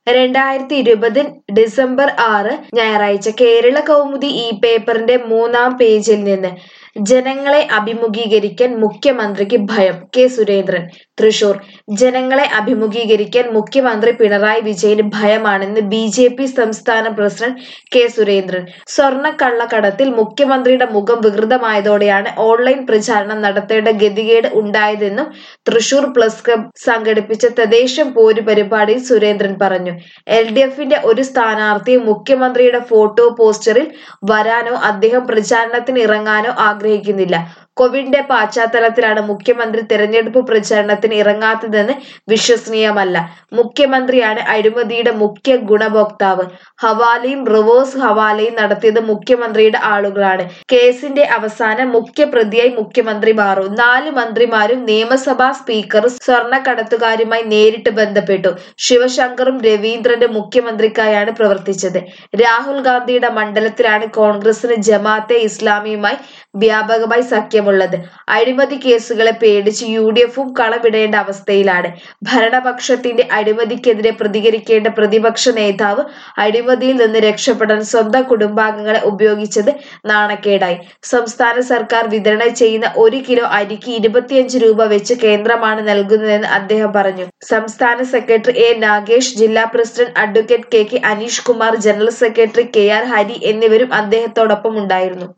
രണ്ടായിരത്തി ഇരുപത് ഡിസംബർ ആറ് ഞായറാഴ്ച കേരള കൗമുദി ഈ പേപ്പറിന്റെ മൂന്നാം പേജിൽ നിന്ന് ജനങ്ങളെ അഭിമുഖീകരിക്കാൻ മുഖ്യമന്ത്രിക്ക് ഭയം കെ സുരേന്ദ്രൻ തൃശൂർ ജനങ്ങളെ അഭിമുഖീകരിക്കാൻ മുഖ്യമന്ത്രി പിണറായി വിജയന് ഭയമാണെന്ന് ബി ജെ പി സംസ്ഥാന പ്രസിഡന്റ് കെ സുരേന്ദ്രൻ സ്വർണ്ണക്കള്ളക്കടത്തിൽ മുഖ്യമന്ത്രിയുടെ മുഖം വികൃതമായതോടെയാണ് ഓൺലൈൻ പ്രചാരണം നടത്തേണ്ട ഗതികേട് ഉണ്ടായതെന്നും തൃശൂർ പ്ലസ് ക്ലബ് സംഘടിപ്പിച്ച തദ്ദേശം പോര് പരിപാടിയിൽ സുരേന്ദ്രൻ പറഞ്ഞു എൽ ഡി എഫിന്റെ ഒരു സ്ഥാനാർത്ഥി മുഖ്യമന്ത്രിയുടെ ഫോട്ടോ പോസ്റ്ററിൽ വരാനോ അദ്ദേഹം പ്രചാരണത്തിന് ഇറങ്ങാനോ ആഗ്രഹിക്കുന്നില്ല കോവിഡിന്റെ പശ്ചാത്തലത്തിലാണ് മുഖ്യമന്ത്രി തെരഞ്ഞെടുപ്പ് പ്രചാരണത്തിന് ഇറങ്ങാത്തതെന്ന് വിശ്വസനീയമല്ല മുഖ്യമന്ത്രിയാണ് അഴിമതിയുടെ മുഖ്യ ഗുണഭോക്താവ് ഹവാലയും റിവേഴ്സ് ഹവാലയും നടത്തിയത് മുഖ്യമന്ത്രിയുടെ ആളുകളാണ് കേസിന്റെ അവസാനം മുഖ്യപ്രതിയായി മുഖ്യമന്ത്രി മാറും നാല് മന്ത്രിമാരും നിയമസഭാ സ്പീക്കറും സ്വർണ്ണക്കടത്തുകാരുമായി നേരിട്ട് ബന്ധപ്പെട്ടു ശിവശങ്കറും രവീന്ദ്രന്റെ മുഖ്യമന്ത്രിക്കായാണ് പ്രവർത്തിച്ചത് രാഹുൽ ഗാന്ധിയുടെ മണ്ഡലത്തിലാണ് കോൺഗ്രസിന് ജമാഅത്തെ ഇസ്ലാമിയുമായി വ്യാപകമായി സഖ്യമുള്ളത് അഴിമതി കേസുകളെ പേടിച്ച് യു ഡി എഫും കളവിടേണ്ട അവസ്ഥയിലാണ് ഭരണപക്ഷത്തിന്റെ അഴിമതിക്കെതിരെ പ്രതികരിക്കേണ്ട പ്രതിപക്ഷ നേതാവ് അഴിമതിയിൽ നിന്ന് രക്ഷപ്പെടാൻ സ്വന്തം കുടുംബാംഗങ്ങളെ ഉപയോഗിച്ചത് നാണക്കേടായി സംസ്ഥാന സർക്കാർ വിതരണം ചെയ്യുന്ന ഒരു കിലോ അരിക്ക് ഇരുപത്തിയഞ്ച് രൂപ വെച്ച് കേന്ദ്രമാണ് നൽകുന്നതെന്ന് അദ്ദേഹം പറഞ്ഞു സംസ്ഥാന സെക്രട്ടറി എ നാഗേഷ് ജില്ലാ president advocate K K Aneesh Kumar general secretary K R Hari എന്നിവരും അദ്ദേഹത്തോടൊപ്പം ഉണ്ടായിരുന്നു